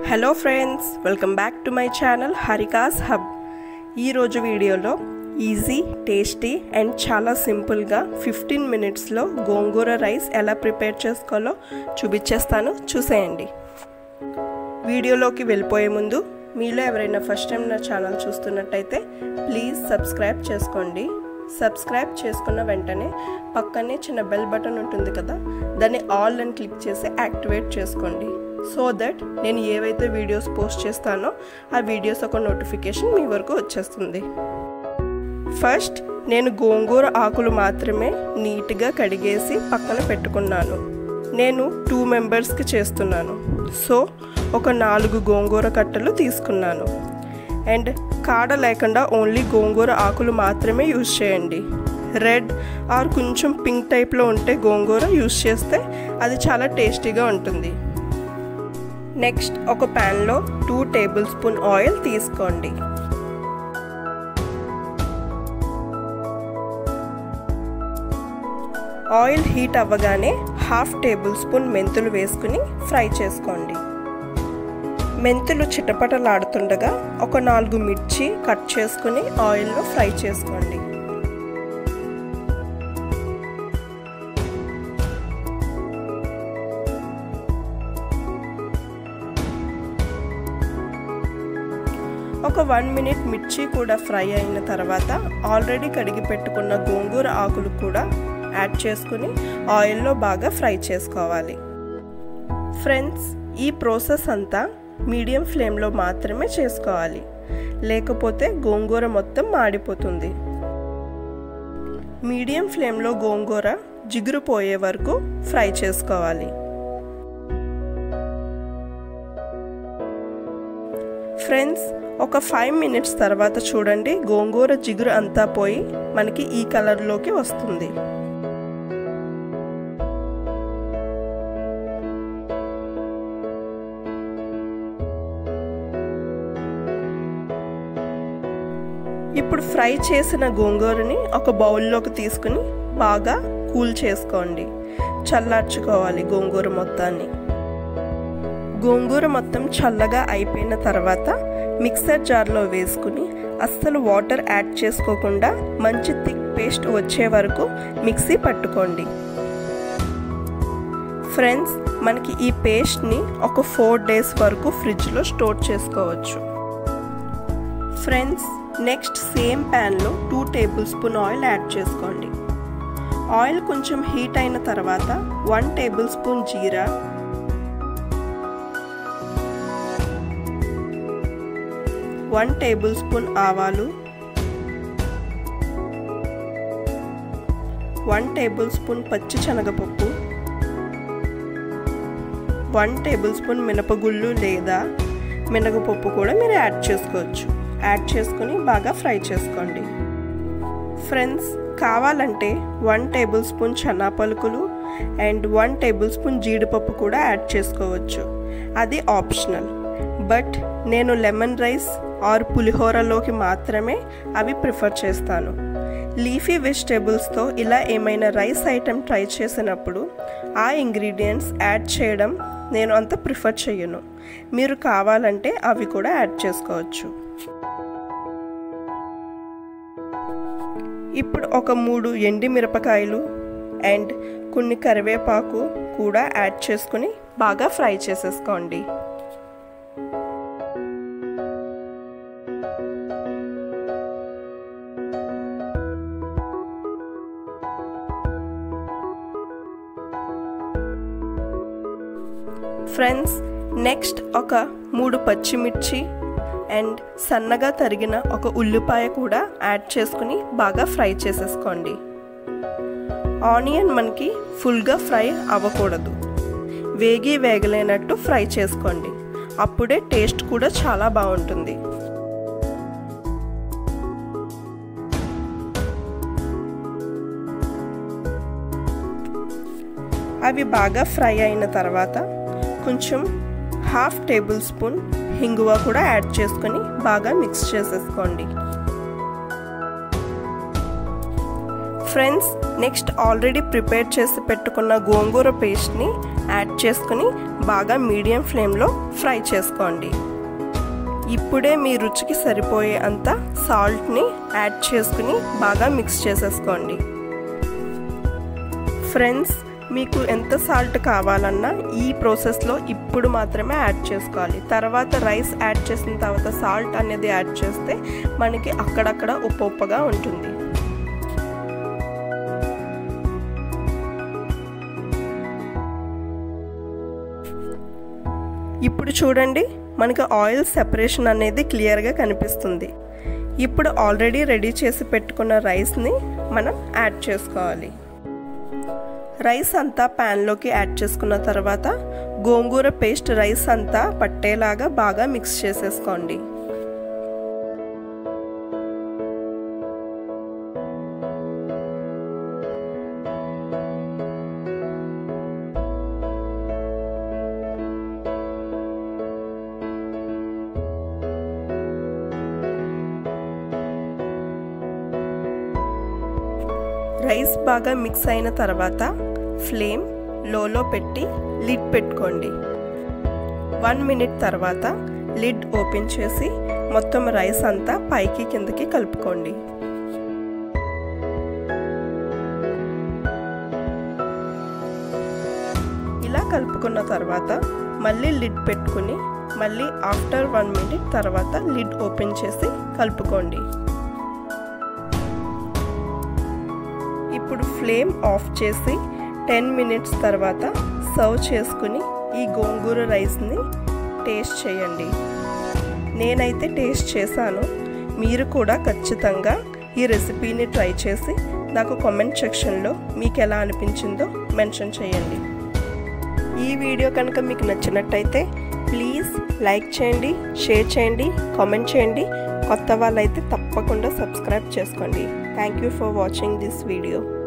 hello friends welcome back to my channel Harika's hub ఈరోజు వీడియోలో easy tasty and చాలా సింపుల్గా ఫిఫ్టీన్ మినిట్స్లో గోంగూర రైస్ ఎలా ప్రిపేర్ చేసుకోవాలో చూపించేస్తాను చూసేయండి వీడియోలోకి వెళ్ళిపోయే ముందు మీలో ఎవరైనా ఫస్ట్ టైం నా ఛానల్ చూస్తున్నట్టయితే ప్లీజ్ సబ్స్క్రైబ్ చేసుకోండి సబ్స్క్రైబ్ చేసుకున్న వెంటనే పక్కనే చిన్న బెల్ బటన్ ఉంటుంది కదా దాన్ని ఆల్ అని క్లిక్ చేసి యాక్టివేట్ చేసుకోండి సో దట్ నేను ఏవైతే వీడియోస్ పోస్ట్ చేస్తానో ఆ వీడియోస్ ఒక నోటిఫికేషన్ మీ వరకు వచ్చేస్తుంది ఫస్ట్ నేను గోంగూర ఆకులు మాత్రమే నీట్గా కడిగేసి పక్కన పెట్టుకున్నాను నేను టూ మెంబర్స్కి చేస్తున్నాను సో ఒక నాలుగు గోంగూర కట్టలు తీసుకున్నాను అండ్ కాడ లేకుండా ఓన్లీ గోంగూర ఆకులు మాత్రమే యూజ్ చేయండి రెడ్ ఆర్ కొంచెం పింక్ టైప్లో ఉంటే గోంగూర యూజ్ చేస్తే అది చాలా టేస్టీగా ఉంటుంది నెక్స్ట్ ఒక ప్యాన్లో టూ టేబుల్ స్పూన్ ఆయిల్ తీసుకోండి ఆయిల్ హీట్ అవ్వగానే హాఫ్ టేబుల్ స్పూన్ మెంతులు వేసుకుని ఫ్రై చేసుకోండి మెంతులు చిటపటలాడుతుండగా ఒక నాలుగు మిర్చి కట్ చేసుకుని ఆయిల్లో ఫ్రై చేసుకోండి ఒక వన్ మినిట్ మిర్చి కూడా ఫ్రై అయిన తర్వాత ఆల్రెడీ కడిగి పెట్టుకున్న గోంగూర ఆకులు కూడా యాడ్ చేసుకుని ఆయిల్లో బాగా ఫ్రై చేసుకోవాలి ఫ్రెండ్స్ ఈ ప్రాసెస్ అంతా మీడియం ఫ్లేమ్లో మాత్రమే చేసుకోవాలి లేకపోతే గోంగూర మొత్తం మాడిపోతుంది మీడియం ఫ్లేమ్లో గోంగూర జిగురు పోయే వరకు ఫ్రై చేసుకోవాలి ఫ్రెండ్స్ ఒక ఫైవ్ మినిట్స్ తర్వాత చూడండి గోంగూర జిగురు అంతా పోయి మనకి ఈ కలర్లోకి వస్తుంది ఇప్పుడు ఫ్రై చేసిన గోంగూరని ఒక బౌల్లోకి తీసుకుని బాగా కూల్ చేసుకోండి చల్లార్చుకోవాలి గోంగూర మొత్తాన్ని గోంగూర మొత్తం చల్లగా అయిపోయిన తర్వాత మిక్సర్ జార్లో వేసుకుని అస్సలు వాటర్ యాడ్ చేసుకోకుండా మంచి థిక్ పేస్ట్ వచ్చే వరకు మిక్సీ పట్టుకోండి ఫ్రెండ్స్ మనకి ఈ పేస్ట్ని ఒక ఫోర్ డేస్ వరకు ఫ్రిడ్జ్లో స్టోర్ చేసుకోవచ్చు ఫ్రెండ్స్ నెక్స్ట్ సేమ్ ప్యాన్లో two table spoon oil add చేసుకోండి ఆయిల్ కొంచెం హీట్ అయిన తర్వాత వన్ టేబుల్ స్పూన్ జీరా వన్ టేబుల్ స్పూన్ ఆవాలు వన్ టేబుల్ స్పూన్ పచ్చి శనగపప్పు వన్ టేబుల్ స్పూన్ మినపగుళ్ళు లేదా మినగపప్పు కూడా మీరు యాడ్ చేసుకోవచ్చు యాడ్ చేసుకొని బాగా ఫ్రై చేసుకోండి ఫ్రెండ్స్ కావాలంటే వన్ టేబుల్ స్పూన్ చనా పలుకులు అండ్ వన్ టేబుల్ స్పూన్ జీడిపప్పు కూడా యాడ్ చేసుకోవచ్చు అది ఆప్షనల్ బట్ నేను లెమన్ రైస్ ఆర్ పులిహోరలోకి మాత్రమే అవి ప్రిఫర్ చేస్తాను లీఫీ వెజిటేబుల్స్తో ఇలా ఏమైనా రైస్ ఐటెం ట్రై చేసినప్పుడు ఆ ఇంగ్రీడియంట్స్ యాడ్ చేయడం నేను అంత ప్రిఫర్ చేయను మీరు కావాలంటే అవి కూడా యాడ్ చేసుకోవచ్చు ఇప్పుడు ఒక మూడు ఎండి మిరపకాయలు అండ్ కొన్ని కరివేపాకు కూడా యాడ్ చేసుకుని బాగా ఫ్రై చేసేసుకోండి ఫ్రెండ్స్ నెక్స్ట్ ఒక మూడు పచ్చిమిర్చి అండ్ సన్నగా తరిగిన ఒక ఉల్లిపాయ కూడా యాడ్ చేసుకుని బాగా ఫ్రై చేసేసుకోండి ఆనియన్ మనకి ఫుల్గా ఫ్రై అవ్వకూడదు వేగి వేగలేనట్టు ఫ్రై చేసుకోండి అప్పుడే టేస్ట్ కూడా చాలా బాగుంటుంది అవి బాగా ఫ్రై అయిన తర్వాత కొంచెం హాఫ్ టేబుల్ స్పూన్ హింగువ కూడా యాడ్ చేసుకొని బాగా మిక్స్ చేసేసుకోండి ఫ్రెండ్స్ నెక్స్ట్ ఆల్రెడీ ప్రిపేర్ చేసి పెట్టుకున్న గోంగూర పేస్ట్ని యాడ్ చేసుకుని బాగా మీడియం ఫ్లేమ్లో ఫ్రై చేసుకోండి ఇప్పుడే మీ రుచికి సరిపోయే అంత సాల్ట్ని యాడ్ చేసుకుని బాగా మిక్స్ చేసేసుకోండి ఫ్రెండ్స్ మీకు ఎంత సాల్ట్ కావాలన్నా ఈ ప్రాసెస్లో ఇప్పుడు మాత్రమే యాడ్ చేసుకోవాలి తర్వాత రైస్ యాడ్ చేసిన తర్వాత సాల్ట్ అనేది యాడ్ చేస్తే మనకి అక్కడక్కడ ఉప్పు ఉప్పగా ఉంటుంది ఇప్పుడు చూడండి మనకి ఆయిల్ సెపరేషన్ అనేది క్లియర్గా కనిపిస్తుంది ఇప్పుడు ఆల్రెడీ రెడీ చేసి పెట్టుకున్న రైస్ని మనం యాడ్ చేసుకోవాలి రైస్ అంతా ప్యాన్లోకి యాడ్ చేసుకున్న తర్వాత గోంగూర పేస్ట్ రైస్ అంతా పట్టేలాగా బాగా మిక్స్ చేసేసుకోండి రైస్ బాగా మిక్స్ అయిన తర్వాత ఫ్లేమ్ లోలో పెట్టి లిడ్ పెట్టుకోండి వన్ మినిట్ తర్వాత లిడ్ ఓపెన్ చేసి మొత్తం రైస్ అంతా పైకి కిందకి కలుపుకోండి ఇలా కలుపుకున్న తర్వాత మళ్ళీ లిడ్ పెట్టుకుని మళ్ళీ ఆఫ్టర్ వన్ మినిట్ తర్వాత లిడ్ ఓపెన్ చేసి కలుపుకోండి ఇప్పుడు ఫ్లేమ్ ఆఫ్ చేసి టెన్ మినిట్స్ తర్వాత సర్వ్ చేసుకుని ఈ గోంగూర రైస్ని టేస్ట్ చేయండి నేనైతే టేస్ట్ చేశాను మీరు కూడా ఖచ్చితంగా ఈ రెసిపీని ట్రై చేసి నాకు కామెంట్ సెక్షన్లో మీకు ఎలా అనిపించిందో మెన్షన్ చేయండి ఈ వీడియో కనుక మీకు నచ్చినట్టయితే ప్లీజ్ లైక్ చేయండి షేర్ చేయండి కామెంట్ చేయండి కొత్త వాళ్ళైతే తప్పకుండా సబ్స్క్రైబ్ చేసుకోండి thank you for watching this video